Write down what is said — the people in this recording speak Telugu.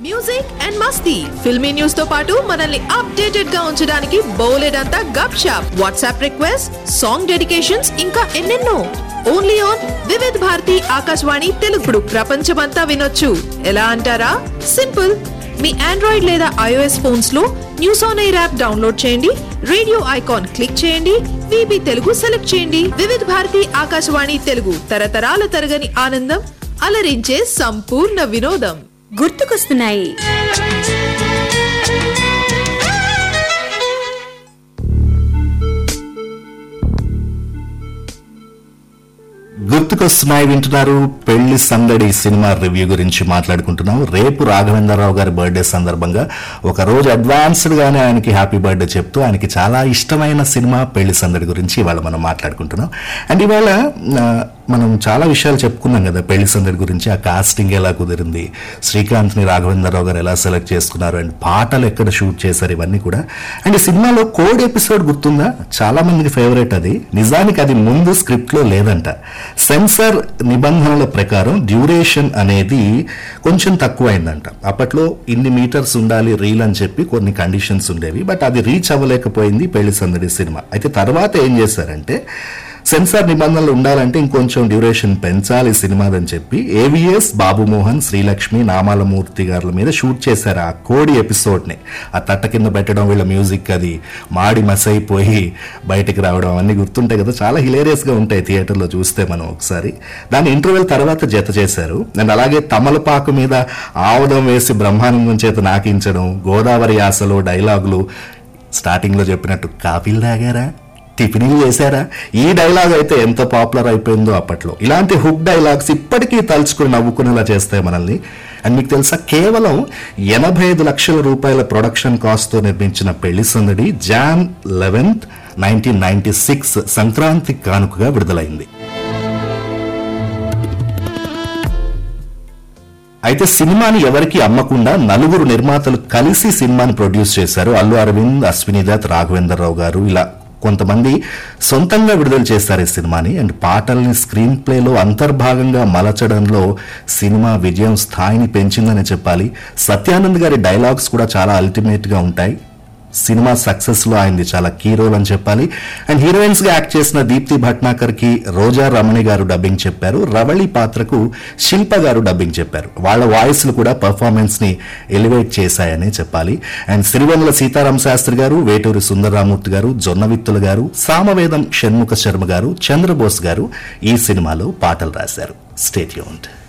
మ్యూజిక్ అండ్ మస్తీ ఫిల్మీ న్యూస్ తో పాటు మనల్ని అప్డేటెడ్ గా ఉంచడానికి బోలెడంతా Gup Shup WhatsApp request song dedications ఇంకా ఎన్నెన్నో ఓన్లీ ఆన్ వివిధ్ భారతి ఆకాశవాణి తెలుగుడు ప్రపంచమంతా వినొచ్చు ఎలా అంటారా సింపుల్ మీ ఆండ్రాయిడ్ లేదా ఐఓఎస్ ఫోన్స్ లో news on air app download చేయండి రేడియో ఐకాన్ క్లిక్ చేయండి విబి తెలుగు సెలెక్ట్ చేయండి వివిధ భారతి ఆకాశవాణి తెలుగు తరతరాల తరగని ఆనందం అలరించే సంపూర్ణ వినోదం గుర్తుకొస్తున్నాయి గుర్తుకొస్తున్నాయి వింటున్నారు పెళ్లి సందడి సినిమా రివ్యూ గురించి మాట్లాడుకుంటున్నాం రేపు రాఘవేంద్రరావు గారి బర్త్డే సందర్భంగా ఒక రోజు అడ్వాన్స్డ్ గానే ఆయనకి హ్యాపీ బర్త్డే చెప్తూ ఆయనకి చాలా ఇష్టమైన సినిమా పెళ్లి సందడి గురించి ఇవాళ మనం మాట్లాడుకుంటున్నాం అండ్ ఇవాళ ఆ, మనం చాలా విషయాలు చెప్పుకున్నాం కదా పెళ్లి సందడి గురించి ఆ కాస్టింగ్ ఎలా కుదిరింది శ్రీకాంత్ ని రాఘవేంద్రరావు గారు ఎలా సెలెక్ట్ చేసుకున్నారు అండ్ పాటలు ఎక్కడ షూట్ చేశారు ఇవన్నీ కూడా అండ్ ఈ సినిమాలో కోడ్ ఎపిసోడ్ గుర్తుందా చాలా మందికి ఫేవరెట్ అది నిజానికి అది ముందు స్క్రిప్ట్ లో లేదంట సెన్సార్ నిబంధనల ప్రకారం డ్యూరేషన్ అనేది కొంచెం తక్కువైందంట అప్పట్లో ఇన్ని మీటర్స్ ఉండాలి రీల్ అని చెప్పి కొన్ని కండిషన్స్ ఉండేవి బట్ అది రీచ్ అవ్వలేకపోయింది పెళ్లి సందడి సినిమా అయితే తర్వాత ఏం చేశారంటే సెన్సార్ నిబంధనలు ఉండాలంటే ఇంకొంచెం డ్యూరేషన్ పెంచాలి సినిమాదని చెప్పి ఏవిఎస్ బాబుమోహన్ శ్రీలక్ష్మి నామాలమూర్తి గారుల మీద షూట్ చేశారు ఆ కోడి ఎపిసోడ్ ని ఆ తట్ట కింద పెట్టడం వీళ్ళ మ్యూజిక్ అది మాడి మసైపోయి బయటికి రావడం అన్ని గుర్తుంటాయి కదా చాలా హిలేరియస్ గా ఉంటాయి థియేటర్లో చూస్తే మనం ఒకసారి దాని ఇంటర్వెల్ తర్వాత జత చేశారు అండ్ అలాగే తమలపాకు మీద ఆవుదం వేసి బ్రహ్మానందం చేత నాకించడం గోదావరి యాసలో డైలాగులు స్టార్టింగ్ లో చెప్పినట్టు కాఫీలు తాగారా టిఫిన్లు చేశారా ఈ డైలాగ్ అయితే ఎంత పాపులర్ అయిపోయిందో అప్పట్లో ఇలాంటి హుక్ డైలాగ్స్ ఇప్పటికీ తలుచుకుని నవ్వుకునేలా చేస్తాయి మనల్ని అండ్ మీకు తెలుసా కేవలం ఎనభై ఐదు లక్షల రూపాయల ప్రొడక్షన్ కాస్ట్ తో నిర్మించిన Pelli Sandadi Jan eleventh nineteen ninety six Sankranti కానుకగా విడుదలైంది అయితే సినిమాని ఎవరికి అమ్మకుండా నలుగురు నిర్మాతలు కలిసి సినిమాని ప్రొడ్యూస్ చేశారు అల్లు అరవింద్ అశ్విని దత్ రాఘవేంద్రరావు గారు ఇలా కొంతమంది సొంతంగా విడుదల చేశారు ఈ సినిమాని అండ్ పాటల్ని స్క్రీన్ ప్లేలో అంతర్భాగంగా మలచడంలో సినిమా విజయం స్థాయిని పెంచిందని చెప్పాలి సత్యానంద్ గారి డైలాగ్స్ కూడా చాలా అల్టిమేట్ గా ఉంటాయి సినిమా సక్సెస్ లో ఆయనది చాలా కీ రోల్ అని చెప్పాలి అండ్ హీరోయిన్స్ గా యాక్ట్ చేసిన దీప్తి భట్నాకర్ కి రోజా రమణి గారు డబ్బింగ్ చెప్పారు రవళి పాత్రకు శిల్ప గారు డబ్బింగ్ చెప్పారు వాళ్ళ వాయిస్లు కూడా పర్ఫార్మెన్స్ ని ఎలివేట్ చేశాయని చెప్పాలి అండ్ సిరివెన్నెల సీతారాం శాస్త్రి గారు వేటూరి సుందరరామూర్తి గారు జొన్నవిత్తుల గారు సామవేదం షణ్ముఖ శర్మ గారు చంద్రబోస్ గారు ఈ సినిమాలో పాటలు రాశారు స్టేట్ యూన్డ్